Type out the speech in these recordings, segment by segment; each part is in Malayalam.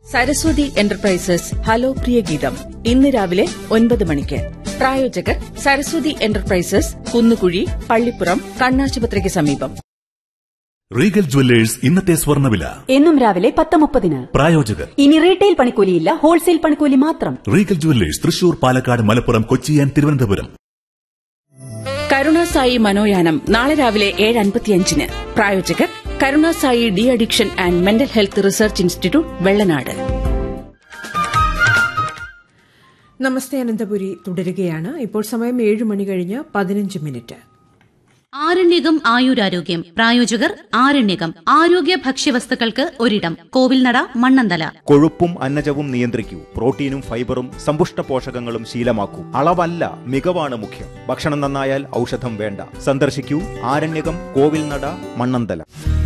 സരസ്വതി എന്റർപ്രൈസസ് ഹലോ പ്രിയ ഗീതം ഇന്ന് രാവിലെ ഒൻപത് മണിക്ക് പ്രായോജകർ സരസ്വതി എന്റർപ്രൈസസ് കുന്നുകുഴി പള്ളിപ്പുറം കണ്ണാശുപത്രിക്ക് സമീപം റീഗൽ ജുവല്ലേഴ്സ് ഇന്നത്തെ സ്വർണ്ണവില എന്നും രാവിലെ പത്ത് മുപ്പതിന് പ്രായോജകർ ഇനി റീറ്റെയിൽ പണിക്കൂലിയില്ല ഹോൾസെയിൽ പണിക്കൂലി മാത്രം regal jewellers Thrissur Palakkad Malappuram Kochi and Thiruvananthapuram Karunasai മനോയാനം നാളെ രാവിലെ ഏഴ് അൻപത്തിയഞ്ചിന് പ്രായോജകർ Karunasai de addiction and mental health research institute Vellanad നമസ്തേ അനന്തപുരി തുടരുകയാണ് ഇപ്പോൾ സമയം ഏഴ് മണി കഴിഞ്ഞ് പതിനഞ്ച് മിനിറ്റ് ആരണ്യകം ആയുരാരോഗ്യം പ്രായോജകർ ആരണ്യകം ആരോഗ്യ ഭക്ഷ്യവസ്തുക്കൾക്ക് ഒരിടം കോവിൽനട മണ്ണന്തല കൊഴുപ്പും അന്നജവും നിയന്ത്രിക്കൂ പ്രോട്ടീനും ഫൈബറും സമ്പുഷ്ട പോഷകങ്ങളും ശീലമാക്കൂ അളവല്ല മികവാണ് മുഖ്യം ഭക്ഷണം നന്നായാൽ ഔഷധം വേണ്ട സന്ദർശിക്കൂ ആരണ്യകം കോവിൽനട മണ്ണന്തല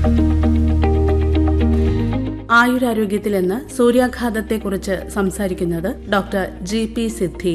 ആയുരാരോഗ്യത്തിൽ ഇന്ന് സൂര്യാഘാതത്തെക്കുറിച്ച് സംസാരിക്കുന്നത് ഡോക്ടർ ജി പി സിദ്ധി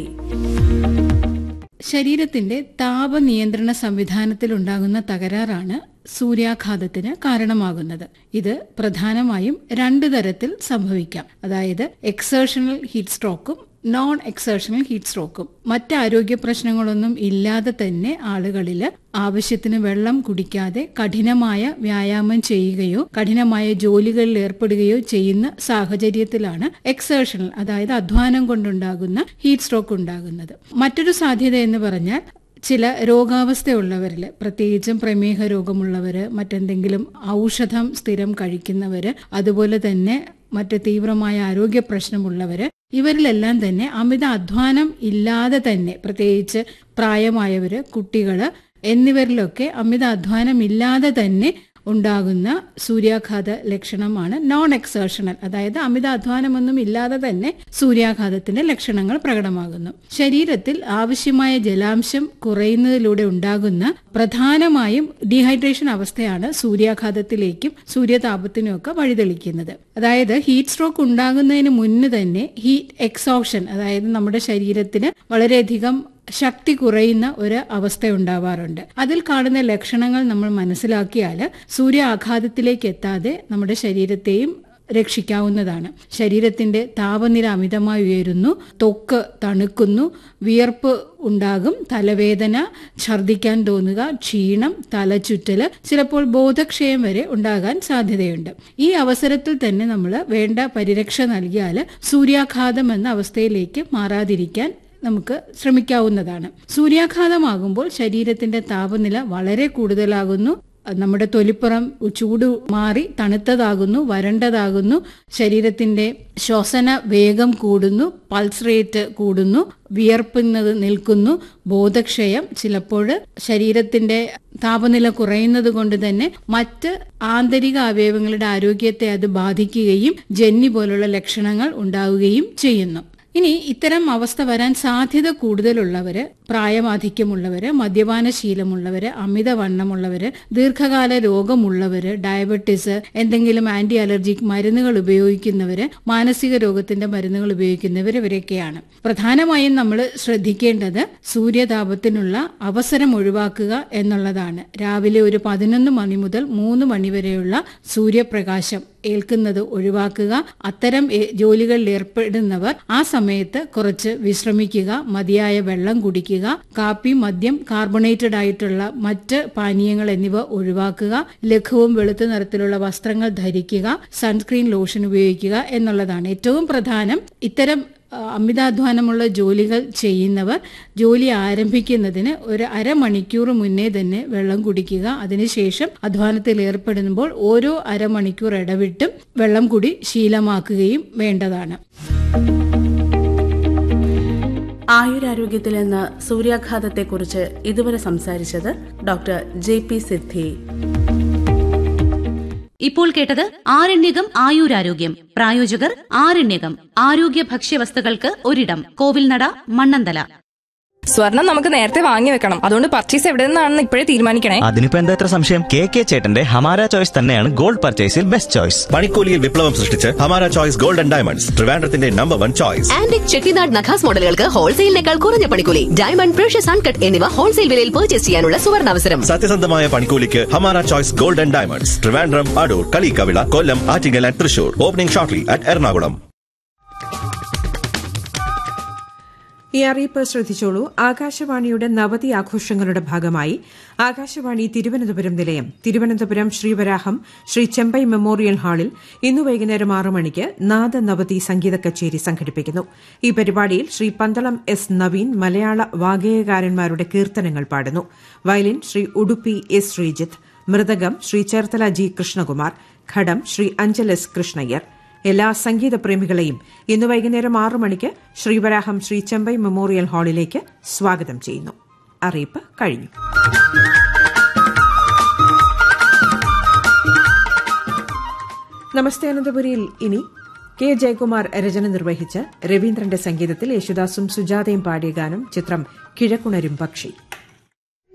ശരീരത്തിന്റെ താപനിയന്ത്രണ സംവിധാനത്തിലുണ്ടാകുന്ന തകരാറാണ് സൂര്യാഘാതത്തിന് കാരണമാകുന്നത് ഇത് പ്രധാനമായും രണ്ട് തരത്തിൽ സംഭവിക്കാം അതായത് എക്സേഷണൽ ഹീറ്റ് സ്ട്രോക്കും നോൺ എക്സേഷണൽ ഹീറ്റ് സ്ട്രോക്കും മറ്റ് ആരോഗ്യ പ്രശ്നങ്ങളൊന്നും ഇല്ലാതെ തന്നെ ആളുകളിൽ ആവശ്യത്തിന് വെള്ളം കുടിക്കാതെ കഠിനമായ വ്യായാമം ചെയ്യുകയോ കഠിനമായ ജോലികളിൽ ഏർപ്പെടുകയോ ചെയ്യുന്ന സാഹചര്യത്തിലാണ് എക്സേഷണൽ അതായത് അധ്വാനം കൊണ്ടുണ്ടാകുന്ന ഹീറ്റ് സ്ട്രോക്ക് ഉണ്ടാകുന്നത് മറ്റൊരു സാധ്യത എന്ന് പറഞ്ഞാൽ ചില രോഗാവസ്ഥയുള്ളവരിൽ പ്രത്യേകിച്ചും പ്രമേഹ രോഗമുള്ളവർ മറ്റെന്തെങ്കിലും ഔഷധം സ്ഥിരം കഴിക്കുന്നവർ അതുപോലെ തന്നെ മറ്റ് തീവ്രമായ ആരോഗ്യ പ്രശ്നമുള്ളവര് ഇവരിലെല്ലാം തന്നെ അമിത അധ്വാനം ഇല്ലാതെ തന്നെ പ്രത്യേകിച്ച് പ്രായമായവര് കുട്ടികള് എന്നിവരിലൊക്കെ അമിത അധ്വാനം ഇല്ലാതെ തന്നെ ഉണ്ടാകുന്ന സൂര്യാഘാത ലക്ഷണമാണ് നോൺ എക്സേഷണൽ അതായത് അമിത അധ്വാനമൊന്നും ഇല്ലാതെ തന്നെ സൂര്യാഘാതത്തിന്റെ ലക്ഷണങ്ങൾ പ്രകടമാകുന്നു ശരീരത്തിൽ ആവശ്യമായ ജലാംശം കുറയുന്നതിലൂടെ ഉണ്ടാകുന്ന പ്രധാനമായും ഡീഹൈഡ്രേഷൻ അവസ്ഥയാണ് സൂര്യാഘാതത്തിലേക്കും സൂര്യതാപത്തിനും ഒക്കെ വഴിതെളിക്കുന്നത് അതായത് ഹീറ്റ് സ്ട്രോക്ക് ഉണ്ടാകുന്നതിന് മുന്ന് തന്നെ ഹീറ്റ് എക്സോഷൻ അതായത് നമ്മുടെ ശരീരത്തിന് വളരെയധികം ശക്തി കുറയുന്ന ഒരു അവസ്ഥ ഉണ്ടാവാറുണ്ട് അതിൽ കാണുന്ന ലക്ഷണങ്ങൾ നമ്മൾ മനസ്സിലാക്കിയാൽ സൂര്യാഘാതത്തിലേക്ക് എത്താതെ നമ്മുടെ ശരീരത്തെയും രക്ഷിക്കാവുന്നതാണ് ശരീരത്തിന്റെ താപനില അമിതമായി ഉയരുന്നു ത്വക്ക് തണുക്കുന്നു വിയർപ്പ് ഉണ്ടാകും തലവേദന ഛർദിക്കാൻ തോന്നുക ക്ഷീണം തലചുറ്റല് ചിലപ്പോൾ ബോധക്ഷയം വരെ ഉണ്ടാകാൻ സാധ്യതയുണ്ട് ഈ അവസരത്തിൽ തന്നെ നമ്മൾ വേണ്ട പരിരക്ഷ നൽകിയാൽ സൂര്യാഘാതം എന്ന അവസ്ഥയിലേക്ക് മാറാതിരിക്കാൻ നമുക്ക് ശ്രമിക്കാവുന്നതാണ് സൂര്യാഘാതമാകുമ്പോൾ ശരീരത്തിന്റെ താപനില വളരെ കൂടുതലാകുന്നു നമ്മുടെ തൊലിപ്പുറം ചൂട് മാറി തണുത്തതാകുന്നു വരണ്ടതാകുന്നു ശരീരത്തിന്റെ ശ്വസന വേഗം കൂടുന്നു പൾസ് റേറ്റ് കൂടുന്നു വിയർപ്പുന്നത് നിൽക്കുന്നു ബോധക്ഷയം ചിലപ്പോൾ ശരീരത്തിന്റെ താപനില കുറയുന്നത് കൊണ്ട് തന്നെ മറ്റ് ആന്തരിക അവയവങ്ങളുടെ ആരോഗ്യത്തെ അത് ബാധിക്കുകയും ജന്നി പോലുള്ള ലക്ഷണങ്ങൾ ഉണ്ടാവുകയും ചെയ്യുന്നു ഇനി ഇത്തരം അവസ്ഥ വരാൻ സാധ്യത കൂടുതലുള്ളവര് പ്രായമാധിക്യമുള്ളവര് മദ്യപാന ശീലമുള്ളവര് അമിതവണ്ണമുള്ളവര് ദീർഘകാല രോഗമുള്ളവര് ഡയബറ്റിസ് എന്തെങ്കിലും ആന്റി അലർജിക് മരുന്നുകൾ ഉപയോഗിക്കുന്നവര് മാനസിക രോഗത്തിന്റെ മരുന്നുകൾ ഉപയോഗിക്കുന്നവർ ഇവരൊക്കെയാണ് പ്രധാനമായും നമ്മൾ ശ്രദ്ധിക്കേണ്ടത് സൂര്യതാപത്തിനുള്ള അവസരം ഒഴിവാക്കുക എന്നുള്ളതാണ് രാവിലെ ഒരു പതിനൊന്ന് മണി മുതൽ മൂന്ന് മണി വരെയുള്ള സൂര്യപ്രകാശം ഏൽക്കുന്നത് ഒഴിവാക്കുക അത്തരം ജോലികളിൽ ഏർപ്പെടുന്നവർ ആ സമയത്ത് കുറച്ച് വിശ്രമിക്കുക മതിയായ വെള്ളം കുടിക്കുക കാപ്പി മദ്യം കാർബണേറ്റഡ് ആയിട്ടുള്ള മറ്റ് പാനീയങ്ങൾ എന്നിവ ഒഴിവാക്കുക ലഘുവും വെളുത്ത നിറത്തിലുള്ള വസ്ത്രങ്ങൾ ധരിക്കുക സൺസ്ക്രീൻ ലോഷൻ ഉപയോഗിക്കുക എന്നുള്ളതാണ് ഏറ്റവും പ്രധാനം ഇത്തരം അമിതാധ്വാനമുള്ള ജോലികൾ ചെയ്യുന്നവർ ജോലി ആരംഭിക്കുന്നതിന് ഒരു അരമണിക്കൂർ മുന്നേ തന്നെ വെള്ളം കുടിക്കുക അതിനുശേഷം അധ്വാനത്തിൽ ഏർപ്പെടുമ്പോൾ ഓരോ അരമണിക്കൂർ ഇടവിട്ടും വെള്ളം കുടി ശീലമാക്കുകയും വേണ്ടതാണ് ആയുരാരോഗ്യത്തിൽ ഇന്ന് സൂര്യാഘാതത്തെക്കുറിച്ച് ഇതുവരെ സംസാരിച്ചത് ഡോക്ടർ ജെ പി സിദ്ധി ഇപ്പോൾ കേട്ടത് ആരണ്യകം ആയുരാരോഗ്യം പ്രായോജകർ ആരണ്യകം ആരോഗ്യ ഭക്ഷ്യവസ്തുക്കൾക്ക് ഒരിടം കോവിൽനട മണ്ണന്തല സ്വർണം നമുക്ക് നേരത്തെ വാങ്ങി വെക്കണം അതുകൊണ്ട് പർച്ചേസ് എവിടെ നിന്നാണെന്ന് ഇപ്പോഴേ തീരുമാനിക്കണേ അതിനിപ്പോ എന്താ ഇത്ര സംശയം കെ കെ ചേട്ടന്റെ ഹമാര ചോയ്സ് തന്നെയാണ് ഗോൾഡ് പർച്ചേസിൽ ബെസ്റ്റ് ചോയ്സ് പണിക്കൂലിയിൽ വിപ്ലവം സൃഷ്ടിച്ച് Hamara choice gold and diamonds ട്രിവാൻഡ്രത്തിന്റെ number one choice antique Chettinad നഖാസ് മോഡലുകൾക്ക് ഹോൾസെയിലിനേക്കാൾ കുറഞ്ഞ പണിക്കൂലി ഡയമണ്ട് പ്രഷ്യസ് അൺകട്ട് എന്നിവ ഹോൾസെയിൽ വിലയിൽ പർച്ചേസ് ചെയ്യാനുള്ള സുവർണാവസരം സത്യസന്ധമായ പണിക്കൂലിക്ക് Hamara choice gold and diamonds Trivandrum Adoor Kaliyikkavila Kollam Attingal and Thrissur opening shortly at Ernakulam ഈ അറിയിപ്പ് ശ്രദ്ധിച്ചോളൂ ആകാശവാണിയുടെ നവതി ആഘോഷങ്ങളുടെ ഭാഗമായി ആകാശവാണി തിരുവനന്തപുരം നിലയം തിരുവനന്തപുരം ശ്രീവരാഹം ശ്രീ ചെമ്പൈ മെമ്മോറിയൽ ഹാളിൽ ഇന്ന് വൈകുന്നേരം ആറ് മണിക്ക് നാദ നവതി സംഗീത കച്ചേരി സംഘടിപ്പിക്കുന്നു ഈ പരിപാടിയിൽ ശ്രീ പന്തളം എസ് നവീൻ മലയാള വാഗേയകാരന്മാരുടെ കീർത്തനങ്ങൾ പാടുന്നു violin Sri Udupi S Sreejith mridangam Sri Cherthala G Krishnakumar ghatam Sri Anchal S Krishnayyar എല്ലാ സംഗീത പ്രേമികളെയും ഇന്ന് വൈകുന്നേരം ആറ് മണിക്ക് ശ്രീവരാഹം ശ്രീ ചെമ്പൈ മെമ്മോറിയൽ ഹാളിലേക്ക് സ്വാഗതം ചെയ്യുന്നു അറിയിപ്പ് കഴിഞ്ഞു നമസ്തേ അനന്തപുരിയിൽ ഇനി കെ ജയകുമാർ രചന നിർവഹിച്ച് രവീന്ദ്രന്റെ സംഗീതത്തിൽ യേശുദാസും സുജാതയും പാടിയ ഗാനം ചിത്രം കിഴക്കുണരും പക്ഷി